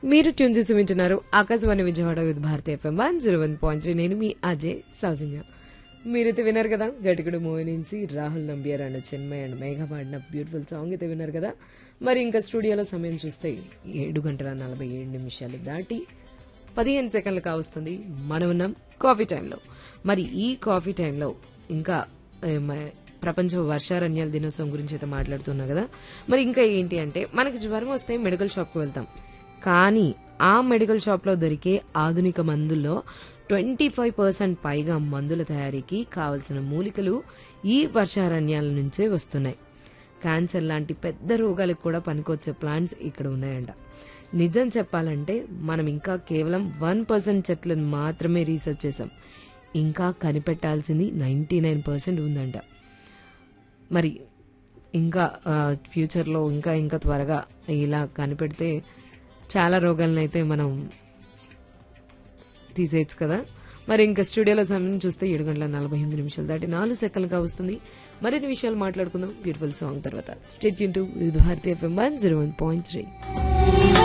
మీరు ట్యూన్ చేసి వింటున్నారు Akashvani Vijayawada Vividh Bharati FM one zero one point three నేను మీ అజయ్ సౌజన్య మీరైతే విన్నారు కదా గటికుడు మూవీ నుంచి రాహుల్ నంబియార్ అండ్ చిన్మయ్ అండ్ మేఘ పాడిన బ్యూటిఫుల్ సాంగ్ అయితే విన్నారు కదా మరి ఇంకా స్టూడియోలో సమయం చూస్తే ఏడు గంటల నలభై ఏడు నిమిషాలు దాటి పదిహేను సెకండ్లు కావస్తుంది మనం ఉన్నాం కాఫీ టైంలో మరి ఈ కాఫీ టైంలో ఇంకా ఏ, మ- ప్రపంచ వర్షారణ్యాల దినోత్సవం గురించి అయితే మాట్లాడుతున్నా కదా మరి ఇంకా ఏంటి అంటే మనకి జ్వరం వస్తే మెడికల్ షాప్కి వెళ్తాం కానీ ఆ మెడికల్ షాప్లో దొరికే ఆధునిక మందుల్లో ట్వంటీ ఫైవ్ పర్సెంట్ పైగా మందుల తయారీకి కావలసిన మూలికలు ఈ వర్షారణ్యాల నుంచే వస్తున్నాయి క్యాన్సర్ లాంటి పెద్ద రోగాలకు కూడా పనికొచ్చే ప్లాంట్స్ ఇక్కడ ఉన్నాయంట నిజం చెప్పాలంటే మనం ఇంకా కేవలం వన్ పర్సెంట్ చెట్లను మాత్రమే రీసెర్చ్ చేసాం ఇంకా కనిపెట్టాల్సింది నైంటీ నైన్ పర్సెంట్ ఉందంట మరి ఇంకా ఆ, ఫ్యూచర్లో ఇంకా ఇంకా త్వరగా ఇలా కనిపెడితే చాలా రోగాలను అయితే మనం తీసేయచ్చు కదా మరి ఇంకా స్టూడియోలో సమయం చూస్తే ఏడు గంటల నలభై ఎనిమిది నిమిషాలు దాటి నాలుగు సెకండ్లుగా వస్తుంది మరిన్ని విషయాలు మాట్లాడుకుందాం బ్యూటిఫుల్ సాంగ్ తర్వాత స్టేట్ యూన్ to Bharatiya FM one zero one point three